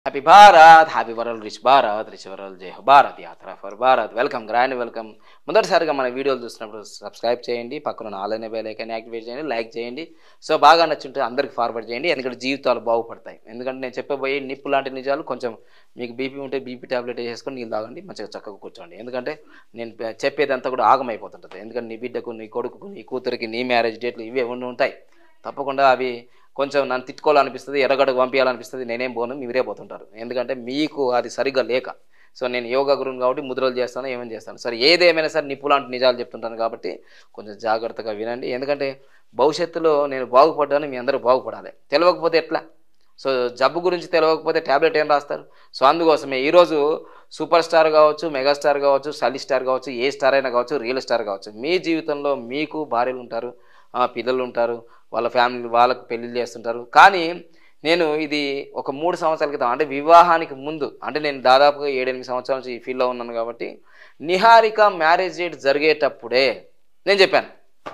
Happy Bharat happy world rich Bharat rich world జై హో భారత్ యాత్ర for Bharat welcome grand welcome మొదటిసారిగా మన వీడియోలు చూసినప్పుడు సబ్స్క్రైబ్ చేయండి పక్కన ఆన్లైన్ బెల్ ఐకాన్ యాక్టివేట్ చేయండి లైక్ చేయండి సో బాగా నచ్చుంటే అందరికి ఫార్వర్డ్ చేయండి ఎందుకంటే జీవితాలు బాగుపడతాయి ఎందుకంటే నేను చెప్పబోయే నిప్పు లాంటి నిజాలు కొంచెం మీకు బీపీ ఉంటే బీపీ టాబ్లెట్ వేసుకొని నీళ్ళు తాగండి మంచిగా చక్కగా కూర్చోండి ఎందుకంటే నేను పె- చెప్పేదంతా కూడా ఆగమైపోతుంటుంది ఎందుకంటే నీ బిడ్డకు నీ కొడుకుకు నీ కూతురికి నీ మ్యారేజ్ డేట్లు ఇవే ఉండి ఉంటాయి తప్పకుండా అవి కొంచెం నన్ను తిట్టుకోవాలనిపిస్తుంది ఎర్రగడ్డకు పంపించాలనిపిస్తుంది నేనేం పోను మీరే పోతుంటారు ఎందుకంటే మీకు అది సరిగ్గా లేక సో నేను యోగా గురువుని కాబట్టి ముద్రలు చేస్తాను ఏమేమి చేస్తాను సరే ఏదేమైనా సరే నిప్పు లాంటి నిజాలు చెప్తుంటాను కాబట్టి కొంచెం జాగ్రత్తగా వినండి ఎందుకంటే భవిష్యత్తులో నేను బాగుపడ్డాను మీ అందరూ బాగుపడాలి తెలియకపోతే ఎట్లా సో జబ్బు గురించి తెలియకపోతే ట్యాబ్లెట్ ఏం రాస్తారు సో అందుకోసమే ఈరోజు సూపర్ స్టార్ కావచ్చు మెగాస్టార్ కావచ్చు సలి స్టార్ కావచ్చు ఏ స్టార్ అయినా కావచ్చు రియల్ స్టార్ కావచ్చు మీ జీవితంలో మీకు భార్యలు ఉంటారు ఆ, పిల్లలు ఉంటారు వాళ్ళ ఫ్యామిలీ వాళ్ళకు పెళ్ళిళ్ళు చేస్తుంటారు కానీ నేను ఇది ఒక మూడు సంవత్సరాల క్రితం అంటే వివాహానికి ముందు అంటే నేను దాదాపుగా ఏడెనిమిది సంవత్సరాల నుంచి ఈ ఫీల్డ్లో ఉన్నాను కాబట్టి నిహారిక మ్యారేజ్ డేట్ జరిగేటప్పుడే నేను చెప్పాను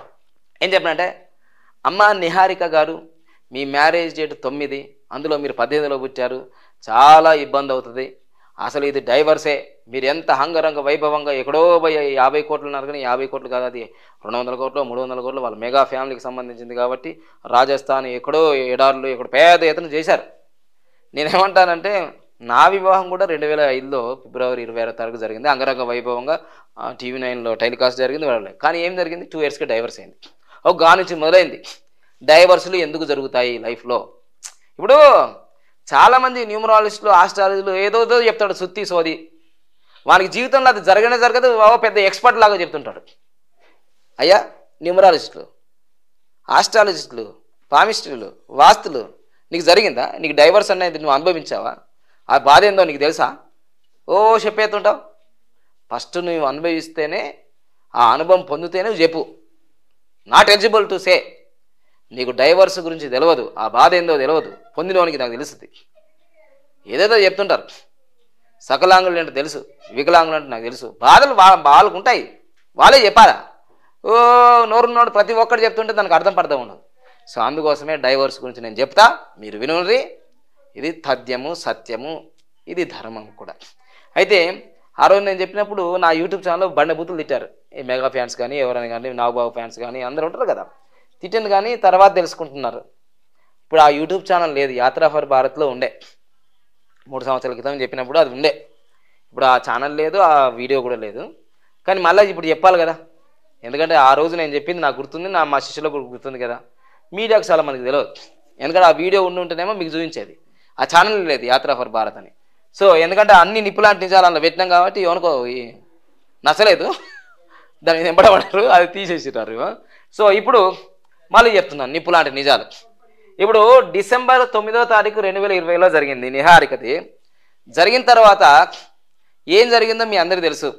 ఏం చెప్పానంటే అమ్మ నిహారిక గారు మీ మ్యారేజ్ డేట్ తొమ్మిది అందులో మీరు పద్దెనిమిదిలో పుట్టారు చాలా ఇబ్బంది అవుతుంది అసలు ఇది డైవర్సే మీరు ఎంత హంగరంగ వైభవంగా ఎక్కడో పోయి యాభై కోట్లు ఉన్నారు కానీ యాభై కోట్లు కాదు అది రెండు వందల కోట్లు మూడు వందల కోట్లు వాళ్ళ మెగా ఫ్యామిలీకి సంబంధించింది కాబట్టి రాజస్థాన్ ఎక్కడో ఎడార్లు ఎక్కడో పేద ఎత్తున చేశారు నేనేమంటానంటే నా వివాహం కూడా రెండు వేల ఐదులో ఫిబ్రవరి ఇరవై ఆరో తారీఖు జరిగింది అంగరంగ వైభవంగా టీవీ నైన్లో టెలికాస్ట్ జరిగింది వాళ్ళే కానీ ఏం జరిగింది టూ ఇయర్స్కి డైవర్స్ అయింది ఒక గా నుంచి మొదలైంది డైవర్సులు ఎందుకు జరుగుతాయి లైఫ్లో ఇప్పుడు చాలామంది న్యూమరాలజిస్టులు ఆస్ట్రాలజీలు ఏదో ఏదో చెప్తాడు సుత్తి సోది వానికి జీవితంలో అది జరగనే జరగదు ఓ పెద్ద ఎక్స్పర్ట్ లాగా చెప్తుంటాడు అయ్యా న్యూమరాలజిస్టులు ఆస్ట్రాలజిస్టులు పామిస్టులు వాస్తులు నీకు జరిగిందా నీకు డైవర్స్ అనేది నువ్వు అనుభవించావా ఆ బాధ ఏందో నీకు తెలుసా ఓ చెప్పేస్తుంటావు ఫస్ట్ నువ్వు అనుభవిస్తేనే ఆ అనుభవం పొందితేనే నువ్వు చెప్పు నాట్ ఎలిజిబుల్ టు సే నీకు డైవర్స్ గురించి తెలియదు ఆ బాధ ఏందో తెలియదు పొందినవానికి నాకు తెలుస్తుంది ఏదేదో చెప్తుంటారు సకలాంగులు అంటే తెలుసు వికలాంగులు అంటే నాకు తెలుసు బాధలు వా వాళ్ళకు ఉంటాయి వాళ్ళే చెప్పాలా ఓ నోరు నోడు ప్రతి ఒక్కటి చెప్తుంటే దానికి అర్థం పడతా ఉండదు సో అందుకోసమే డైవర్స్ గురించి నేను చెప్తా మీరు వినుర్రి ఇది తథ్యము సత్యము ఇది ధర్మం కూడా అయితే ఆ రోజు నేను చెప్పినప్పుడు నా యూట్యూబ్ ఛానల్లో బండ బూతులు తిట్టారు ఈ మెగా ఫ్యాన్స్ కానీ ఎవరైనా కానీ నాగబాబు ఫ్యాన్స్ కానీ అందరూ ఉంటారు కదా తిట్టింది కానీ తర్వాత తెలుసుకుంటున్నారు ఇప్పుడు ఆ యూట్యూబ్ ఛానల్ లేదు యాత్రా ఫర్ భారత్లో ఉండే మూడు సంవత్సరాల క్రితం చెప్పినప్పుడు అది ఉండే ఇప్పుడు ఆ ఛానల్ లేదు ఆ వీడియో కూడా లేదు కానీ మళ్ళీ ఇప్పుడు చెప్పాలి కదా ఎందుకంటే ఆ రోజు నేను చెప్పింది నాకు గుర్తుంది నా మా శిష్యులకు కూడా గుర్తుంది కదా మీడియాకు చాలా మనకి తెలియదు ఎందుకంటే ఆ వీడియో ఉండి ఉంటేనేమో మీకు చూపించేది ఆ ఛానల్ లేదు యాత్రా ఫర్ భారత్ అని సో ఎందుకంటే అన్ని నిప్పులాంటి నిజాలు అందులో పెట్టినాం కాబట్టి ఏమనుకో ఈ నచ్చలేదు దాన్ని వెంబడబడరు అది తీసేసినారు సో ఇప్పుడు మళ్ళీ చెప్తున్నాను నిప్పులాంటి నిజాలు ఇప్పుడు డిసెంబర్ తొమ్మిదో తారీఖు రెండు వేల ఇరవైలో జరిగింది నిహారికది జరిగిన తర్వాత ఏం జరిగిందో మీ అందరికీ తెలుసు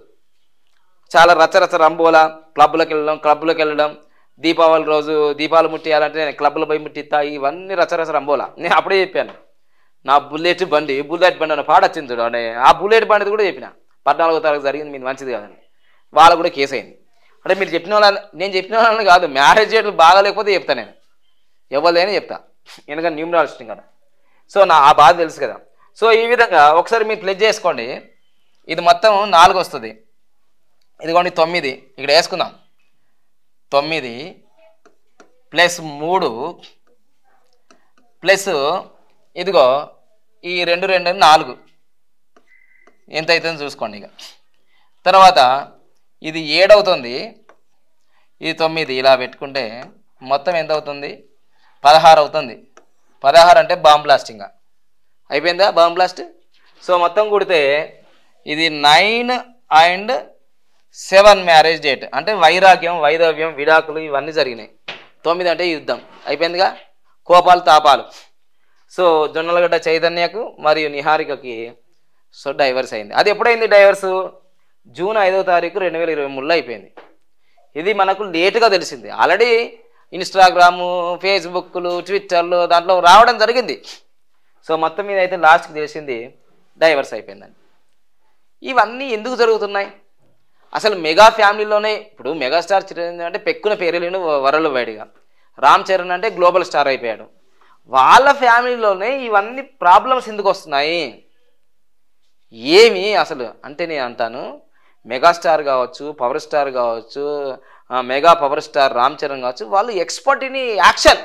చాలా రచ్చరచ్చ రంబోలా క్లబ్లకు వెళ్ళడం క్లబ్లకు వెళ్ళడం దీపావళి రోజు దీపాలు ముట్టియాలంటే నేను క్లబ్లో పోయి ముట్టిస్తా ఇవన్నీ రచ్చరచ్చ రంబోలా నేను అప్పుడే చెప్పాను నా బుల్లెట్ బండి బుల్లెట్ బండి అనే పాట వచ్చింది చూడు అంటే ఆ బుల్లెట్ బండిది కూడా చెప్పిన పద్నాలుగో తారీఖు జరిగింది మీది మంచిది కాదని వాళ్ళు కూడా కేసు అయింది అంటే మీరు చెప్పిన వాళ్ళని నేను చెప్పిన వాళ్ళని కాదు మ్యారేజ్ డేట్లు బాగాలేకపోతే చెప్తా నేను ఎవరిదైనా చెప్తా ఎందుకంటే న్యూమరాలజిస్ట్ కదా సో నా ఆ బాధ తెలుసు కదా సో ఈ విధంగా ఒకసారి మీరు ప్లెజ్ చేసుకోండి ఇది మొత్తం నాలుగు వస్తుంది ఇదిగోండి తొమ్మిది ఇక్కడ వేసుకుందాం తొమ్మిది ప్లస్ మూడు ప్లస్ ఇదిగో ఈ రెండు రెండు నాలుగు ఎంత అవుతుందో చూసుకోండి ఇక తర్వాత ఇది ఏడవుతుంది ఇది తొమ్మిది ఇలా పెట్టుకుంటే మొత్తం ఎంత అవుతుంది పదహారు అవుతుంది పదహారు అంటే బాంబ్ బ్లాస్ట్ ఇంకా అయిపోయిందా బాంబ్ బ్లాస్ట్ సో మొత్తం కుడితే ఇది nine and seven marriage date అంటే వైరాగ్యం వైదవ్యం విడాకులు ఇవన్నీ జరిగినాయి తొమ్మిది అంటే యుద్ధం అయిపోయిందిగా కోపాలు తాపాలు సో జొన్నలగడ్డ చైతన్యకు మరియు నిహారికకి సో డైవర్స్ అయింది అది ఎప్పుడైంది డైవర్స్ జూన్ ఐదో తారీఖు రెండు వేల ఇరవై మూడులో అయిపోయింది ఇది మనకు లేటుగా తెలిసింది ఆల్రెడీ ఇన్స్టాగ్రాము ఫేస్బుక్లు ట్విట్టర్లు దాంట్లో రావడం జరిగింది సో మొత్తం మీద అయితే లాస్ట్కి తెలిసింది డైవర్స్ అయిపోయిందండి ఇవన్నీ ఎందుకు జరుగుతున్నాయి అసలు మెగా ఫ్యామిలీలోనే ఇప్పుడు మెగాస్టార్ చిరంజీవి అంటే పెక్కున పేరు లేని వరలు వాడిగా రామ్ చరణ్ అంటే గ్లోబల్ స్టార్ అయిపోయాడు వాళ్ళ ఫ్యామిలీలోనే ఇవన్నీ ప్రాబ్లమ్స్ ఎందుకు వస్తున్నాయి ఏమి అసలు అంటే నేను అంటాను మెగాస్టార్ కావచ్చు పవర్ స్టార్ కావచ్చు ఆ, mega power star Ram Charan కావచ్చు వాళ్ళు ఎక్స్పర్ట్ ఇన్ యాక్షన్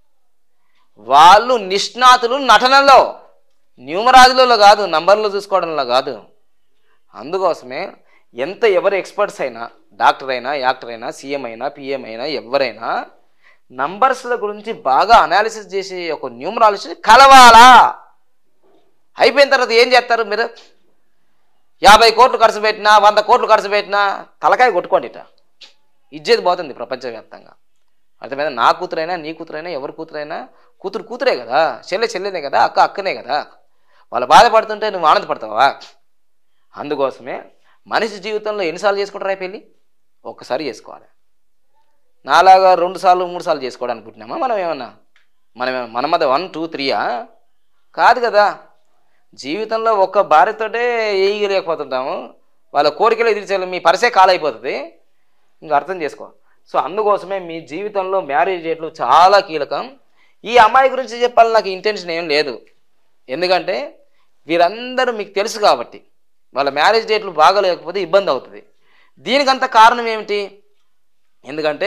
వాళ్ళు నిష్ణాతులు నటనలో న్యూమరాజులలో కాదు నంబర్లు చూసుకోవడంలో కాదు అందుకోసమే ఎంత ఎవరు ఎక్స్పర్ట్స్ అయినా డాక్టర్ అయినా యాక్టర్ అయినా సీఎం అయినా పిఎం అయినా ఎవరైనా నంబర్స్ల గురించి బాగా అనాలిసిస్ చేసి ఒక న్యూమరాలజీ కలవాలా అయిపోయిన తర్వాత ఏం చేస్తారు మీరు యాభై కోట్లు ఖర్చు పెట్టినా వంద కోట్లు ఖర్చు పెట్టినా తలకాయ కొట్టుకోండి ఇట ఇజ్జేది పోతుంది ప్రపంచవ్యాప్తంగా అర్థమైందా నా కూతురైనా నీ కూతురైనా ఎవరి కూతురైనా కూతురు కూతురే కదా చెల్లె చెల్లెనే కదా అక్క అక్కనే కదా వాళ్ళు బాధపడుతుంటే నువ్వు ఆనందపడతావా అందుకోసమే మనిషి జీవితంలో ఎన్నిసార్లు చేసుకుంటారా పెళ్ళి ఒక్కసారి చేసుకోవాలి నాలాగా రెండు సార్లు మూడు సార్లు చేసుకోవడానికి పుట్టినామా మనం ఏమన్నా మనం ఏమన్నా- మన మధ్య వన్ టూ త్రీయా కాదు కదా జీవితంలో ఒక్క భార్యతోటే వేయలేకపోతుంటాము వాళ్ళ కోరికలు ఎదిరించాలి మీ పరిసే కాలైపోతుంది ఇంకా అర్థం చేసుకో సో అందుకోసమే మీ జీవితంలో మ్యారేజ్ డేట్లు చాలా కీలకం ఈ అమ్మాయి గురించి చెప్పాలని నాకు ఇంటెన్షన్ ఏం లేదు ఎందుకంటే వీరందరూ మీకు తెలుసు కాబట్టి వాళ్ళ మ్యారేజ్ డేట్లు బాగలేకపోతే ఇబ్బంది అవుతుంది దీనికంత కారణం ఏమిటి ఎందుకంటే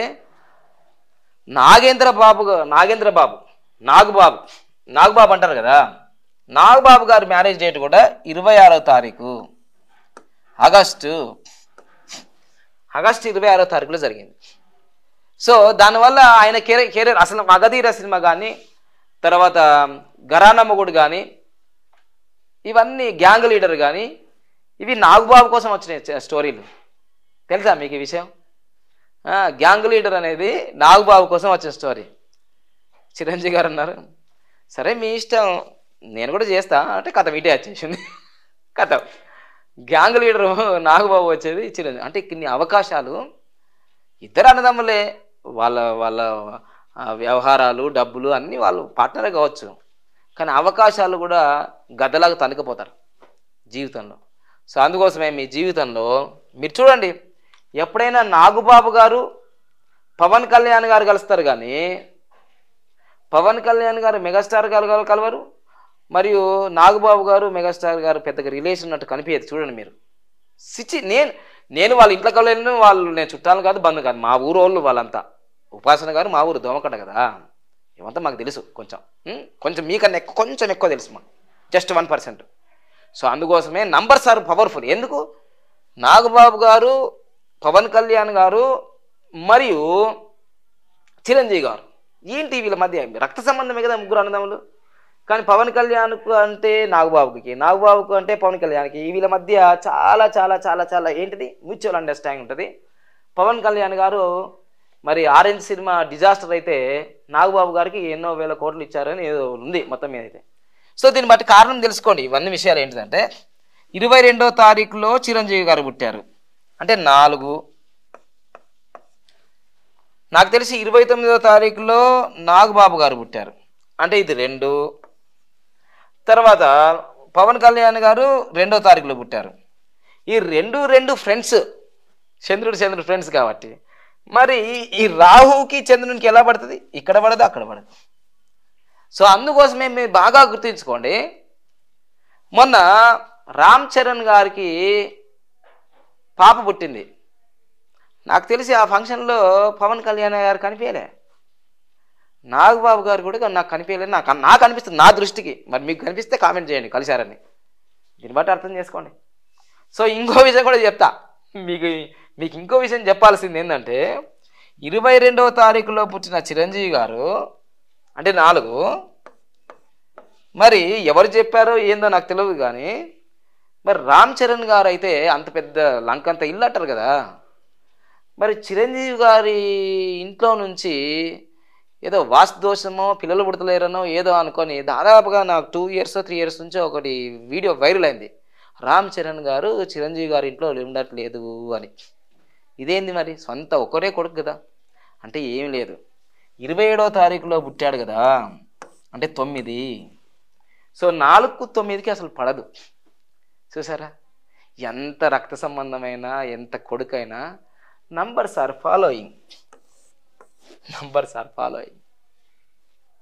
నాగేంద్ర బాబు గా- నాగేంద్ర బాబు నాగుబాబు నాగుబాబు అంటారు కదా నాగబాబు గారి మ్యారేజ్ డేట్ కూడా ఇరవై ఆరో తారీఖు ఆగస్టు ఆగస్టు ఇరవై ఆరో తారీఖులో జరిగింది సో దానివల్ల ఆయన కెరీర్ కెరీర్ అసలు మగధీర సినిమా కానీ తర్వాత గరానమ్మగుడు కానీ ఇవన్నీ గ్యాంగ్ లీడర్ కానీ ఇవి నాగుబాబు కోసం వచ్చినాయి చ- స్టోరీలు తెలుసా మీకు ఈ విషయం ఆ, గ్యాంగ్ లీడర్ అనేది నాగుబాబు కోసం వచ్చిన స్టోరీ చిరంజీవి గారు అన్నారు సరే మీ ఇష్టం నేను కూడా చేస్తా అంటే కథ ఇటే వచ్చేసింది కథ గ్యాంగ్ లీడర్ నాగబాబు వచ్చేది చిరంజీవి అంటే ఇన్ని అవకాశాలు ఇద్దరు అన్నదమ్ములే వాళ్ళ వాళ్ళ ఆ, వ్యవహారాలు డబ్బులు అన్నీ వాళ్ళు పార్ట్నరే కావచ్చు కానీ అవకాశాలు కూడా గద్దలాగా తనుకపోతారు జీవితంలో సో అందుకోసమే మీ జీవితంలో మీరు చూడండి ఎప్పుడైనా నాగుబాబు గారు పవన్ కళ్యాణ్ గారు కలుస్తారు కానీ పవన్ కళ్యాణ్ గారు మెగాస్టార్ గారు గారు కలవరు మరియు నాగబాబు గారు మెగాస్టార్ గారు పెద్దగా రిలేషన్ ఉన్నట్టు కనిపించదు చూడండి మీరు సిచి నేను నేను వాళ్ళ ఇంట్లో కలవలేను వాళ్ళు నేను చుట్టాలు కాదు బంధు కాదు మా ఊరు వాళ్ళు వాళ్ళంతా ఉపాసన గారు మా ఊరు దోమకట కదా ఇవంతా మాకు తెలుసు కొంచెం ఉం? కొంచెం మీకన్నా ఎక్కువ కొంచెం ఎక్కువ తెలుసు మాకు జస్ట్ వన్ పర్సెంట్ సో అందుకోసమే నంబర్స్ ఆర్ పవర్ఫుల్ ఎందుకు నాగబాబు గారు పవన్ కళ్యాణ్ గారు మరియు చిరంజీవి గారు ఏంటి వీళ్ళ మధ్య రక్త సంబంధమే కదా ముగ్గురు అన్నదమ్ములు కానీ పవన్ కళ్యాణ్కు అంటే నాగబాబుకి నాగబాబుకు అంటే పవన్ కళ్యాణ్కి వీళ్ళ మధ్య చాలా చాలా చాలా చాలా ఏంటిది మ్యూచువల్ అండర్స్టాండింగ్ ఉంటుంది పవన్ కళ్యాణ్ గారు మరి ఆరెంజ్ సినిమా డిజాస్టర్ అయితే నాగబాబు గారికి ఎన్నో వేల కోట్లు ఇచ్చారని ఏదో ఉంది మొత్తం మీద అయితే సో దీన్ని బట్టి కారణం తెలుసుకోండి ఇవన్నీ విషయాలు ఏంటిదంటే ఇరవై రెండో తారీఖులో చిరంజీవి గారు పుట్టారు అంటే నాలుగు నాకు తెలిసి ఇరవై తొమ్మిదో తారీఖులో నాగబాబు గారు పుట్టారు అంటే ఇది రెండు తర్వాత పవన్ కళ్యాణ్ గారు రెండో తారీఖులో పుట్టారు ఈ రెండు రెండు ఫ్రెండ్స్ చంద్రుడు చంద్రుడు ఫ్రెండ్స్ కాబట్టి మరి ఈ రాహుకి చంద్రునికి ఎలా పడుతుంది ఇక్కడ పడదు అక్కడ పడదు సో అందుకోసమే మీరు బాగా గుర్తుంచుకోండి మొన్న రామ్ చరణ్ గారికి పాప పుట్టింది నాకు తెలిసి ఆ ఫంక్షన్లో పవన్ కళ్యాణ్ గారు కనిపించలే నాగబాబు గారు కూడా నాకు కనిపించలేదు నాకు నాకు అనిపిస్తుంది నా దృష్టికి మరి మీకు కనిపిస్తే కామెంట్ చేయండి కలిశారని దీన్ని బట్టి అర్థం చేసుకోండి సో ఇంకో విషయం కూడా చెప్తా మీకు మీకు ఇంకో విషయం చెప్పాల్సింది ఏంటంటే ఇరవై రెండవ తారీఖులో పుట్టిన చిరంజీవి గారు అంటే నాలుగు మరి ఎవరు చెప్పారో ఏందో నాకు తెలియదు కానీ మరి రామ్ చరణ్ గారు అయితే అంత పెద్ద లంక అంత ఇల్లు అంటారు కదా మరి చిరంజీవి గారి ఇంట్లో నుంచి ఏదో వాస్తు దోషమో పిల్లలు పుడతలేరనో ఏదో అనుకొని దాదాపుగా నాకు టూ ఇయర్స్ త్రీ ఇయర్స్ నుంచి ఒకటి వీడియో వైరల్ అయింది రామ్ చరణ్ గారు చిరంజీవి గారి ఇంట్లో ఉండట్లేదు అని ఇదేంది మరి సొంత ఒకరే కొడుకు కదా అంటే ఏం లేదు ఇరవై ఏడో తారీఖులో పుట్టాడు కదా అంటే తొమ్మిది సో నాలుగు తొమ్మిదికి అసలు పడదు చూసారా ఎంత రక్త సంబంధమైనా ఎంత కొడుకైనా numbers are following numbers are following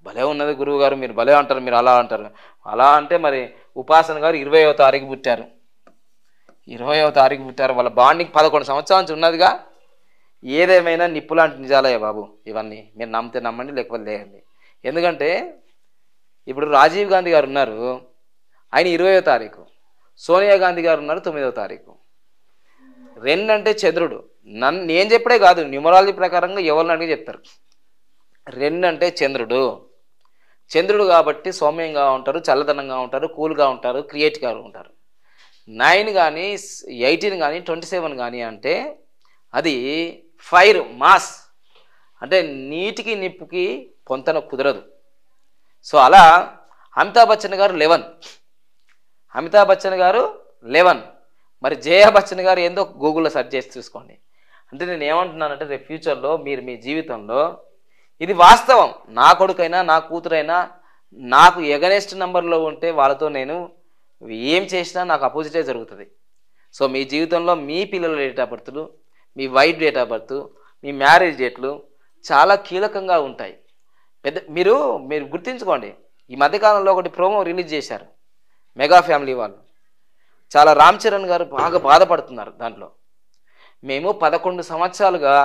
భలే ఉన్నది గురువు గారు మీరు భలే అంటారు మీరు అలా అంటారు అలా అంటే మరి ఉపాసన గారు ఇరవయవ తారీఖు పుట్టారు ఇరవయవ తారీఖు పుట్టారు వాళ్ళ బాండింగ్ పదకొండు సంవత్సరాల నుంచి ఉన్నదిగా ఏదేమైనా నిప్పులాంటి నిజాలయ్యా బాబు ఇవన్నీ మీరు నమ్మితే నమ్మండి లేకపోతే లేదండి ఎందుకంటే ఇప్పుడు రాజీవ్ గాంధీ గారు ఉన్నారు ఆయన ఇరవయో తారీఖు సోనియా గాంధీ గారు ఉన్నారు తొమ్మిదవ తారీఖు రెండు అంటే చంద్రుడు నన్ను నేను చెప్పడే కాదు న్యూమరాలజీ ప్రకారంగా ఎవరిని అడిగి చెప్తారు రెండు అంటే చంద్రుడు చంద్రుడు కాబట్టి సౌమ్యంగా ఉంటారు చల్లదనంగా ఉంటారు కూల్గా ఉంటారు క్రియేట్గా ఉంటారు నైన్ కానీ ఎయిటీన్ కానీ ట్వంటీ సెవెన్ కానీ అంటే అది ఫైర్ మాస్ అంటే నీటికి నిప్పుకి పొంతన కుదరదు సో అలా అమితాబ్ బచ్చన్ గారు లెవెన్ అమితాబ్ బచ్చన్ గారు లెవెన్ మరి జయా బచ్చన్ గారు ఏందో గూగుల్లో సెర్చ్ చేసి చూసుకోండి అంటే నేను ఏమంటున్నానంటే రేపు ఫ్యూచర్లో మీరు మీ జీవితంలో ఇది వాస్తవం నా కొడుకైనా నా కూతురైనా నాకు ఎగనెస్ట్ నెంబర్లో ఉంటే వాళ్ళతో నేను ఏం చేసినా నాకు అపోజిటే జరుగుతుంది సో మీ జీవితంలో మీ పిల్లల డేట్ ఆఫ్ బర్త్లు మీ వైఫ్ డేట్ ఆఫ్ బర్త్ మీ మ్యారేజ్ డేట్లు చాలా కీలకంగా ఉంటాయి పెద్ద మీరు మీరు గుర్తించుకోండి ఈ మధ్యకాలంలో ఒకటి ప్రోమో రిలీజ్ చేశారు మెగా ఫ్యామిలీ వాళ్ళు చాలా రామ్ చరణ్ గారు బాగా బాధపడుతున్నారు దాంట్లో మేము పదకొండు సంవత్సరాలుగా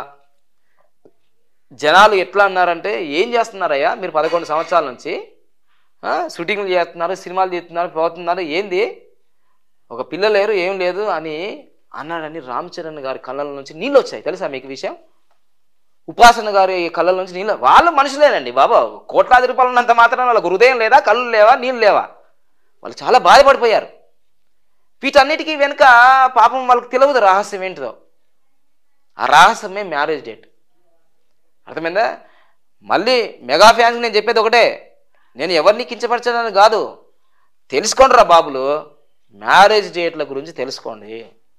జనాలు ఎట్లా అన్నారంటే ఏం చేస్తున్నారయ్యా మీరు పదకొండు సంవత్సరాల నుంచి ఆ, షూటింగ్లు చేస్తున్నారు సినిమాలు తీస్తున్నారు పోతున్నారు ఏంది ఒక పిల్ల లేరు ఏం లేదు అని అన్నాడని రామ్ చరణ్ గారి కళ్ళల నుంచి నీళ్ళు వచ్చాయి తెలుసా మీకు ఈ విషయం ఉపాసన గారి కళ్ళల నుంచి నీళ్ళు వాళ్ళు మనుషులేనండి బాబా కోట్లాది రూపాయలు ఉన్నంత మాత్రం వాళ్ళకు హృదయం లేదా కళ్ళు లేవా నీళ్ళు లేవా వాళ్ళు చాలా బాధపడిపోయారు వీటన్నిటికీ వెనుక పాపం వాళ్ళకి తెలియదు రహస్యం ఏంటిదో ఆ రహస్యమే మ్యారేజ్ డేట్ అర్థమైందా మళ్ళీ మెగా ఫ్యాన్స్ నేను చెప్పేది ఒకటే నేను ఎవరిని కించపరచడానికి కాదు తెలుసుకోండి రా బాబులు మ్యారేజ్ డేట్ల గురించి తెలుసుకోండి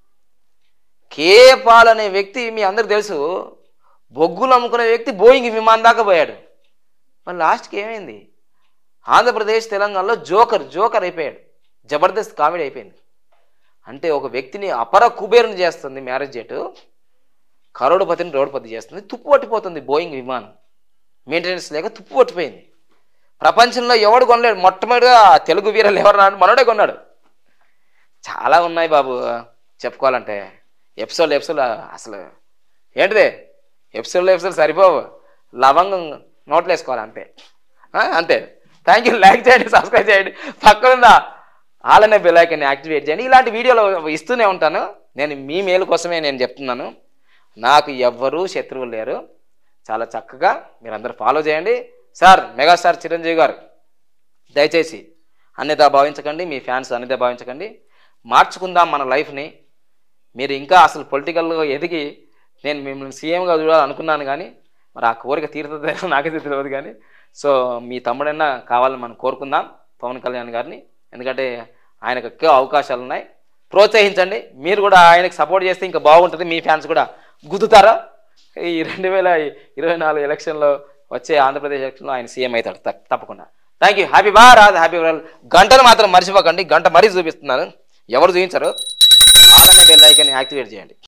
కే పాల్ అనే వ్యక్తి మీ అందరికి తెలుసు బొగ్గులు అమ్ముకునే వ్యక్తి బోయింగ్ విమానం దాకా పోయాడు మరి లాస్ట్కి ఏమైంది ఆంధ్రప్రదేశ్ తెలంగాణలో జోకర్ జోకర్ అయిపోయాడు జబర్దస్త్ కామెడీ అయిపోయింది అంటే ఒక వ్యక్తిని అపర కుబేరుని చేస్తుంది మ్యారేజ్ డేటు కరోడుపతిని రోడ్డుపతి చేస్తుంది తుప్పు పట్టిపోతుంది బోయింగ్ విమానం మెయింటెనెన్స్ లేక తుప్పు పట్టిపోయింది ప్రపంచంలో ఎవడు కొనలేడు మొట్టమొదటిగా తెలుగు వీరలు ఎవరు నాడు మనోడే కొన్నాడు చాలా ఉన్నాయి బాబు చెప్పుకోవాలంటే ఎపిసోడ్ ఎపిసోడ్ అసలు ఏంటిదే ఎపిసోడ్లో ఎపిసోడ్ సరిపోవు లవంగం నోట్లు వేసుకోవాలి అంతే ఆ, అంతే థ్యాంక్ యూ లైక్ చేయండి సబ్స్క్రైబ్ చేయండి పక్కనున్న ఆలనే బెల్లైకన్ని యాక్టివేట్ చేయండి ఇలాంటి వీడియోలు ఇస్తూనే ఉంటాను నేను మీ మేలు కోసమే నేను చెప్తున్నాను నాకు ఎవ్వరూ శత్రువులు లేరు చాలా చక్కగా మీరందరూ ఫాలో చేయండి సార్ మెగాస్టార్ చిరంజీవి గారు దయచేసి అన్యదా భావించకండి మీ ఫ్యాన్స్ అన్యదా భావించకండి మార్చుకుందాం మన లైఫ్ని మీరు ఇంకా అసలు పొలిటికల్గా ఎదిగి నేను మిమ్మల్ని సీఎంగా చూడాలనుకున్నాను కానీ మరి ఆ కోరిక తీరుతుందో నాకైతే తెలియదు కానీ సో మీ తమ్ముడైనా కావాలని మనం కోరుకుందాం పవన్ కళ్యాణ్ గారిని ఎందుకంటే ఆయనకు ఎక్కువ అవకాశాలు ఉన్నాయి ప్రోత్సహించండి మీరు కూడా ఆయనకు సపోర్ట్ చేస్తే ఇంకా బాగుంటుంది మీ ఫ్యాన్స్ కూడా గుద్దుతారా ఈ రెండు వేల ఇరవై నాలుగు ఎలక్షన్లో వచ్చే ఆంధ్రప్రదేశ్ ఎలక్షన్లో ఆయన సీఎం అవుతాడు తప్ప- తప్పకుండా thank you happy Bharat happy world గంటను మాత్రం మర్చిపోకండి గంట మరీ చూపిస్తున్నాను ఎవరు చూపించరు అలానే బెల్ ఐకాన్ యాక్టివేట్ చేయండి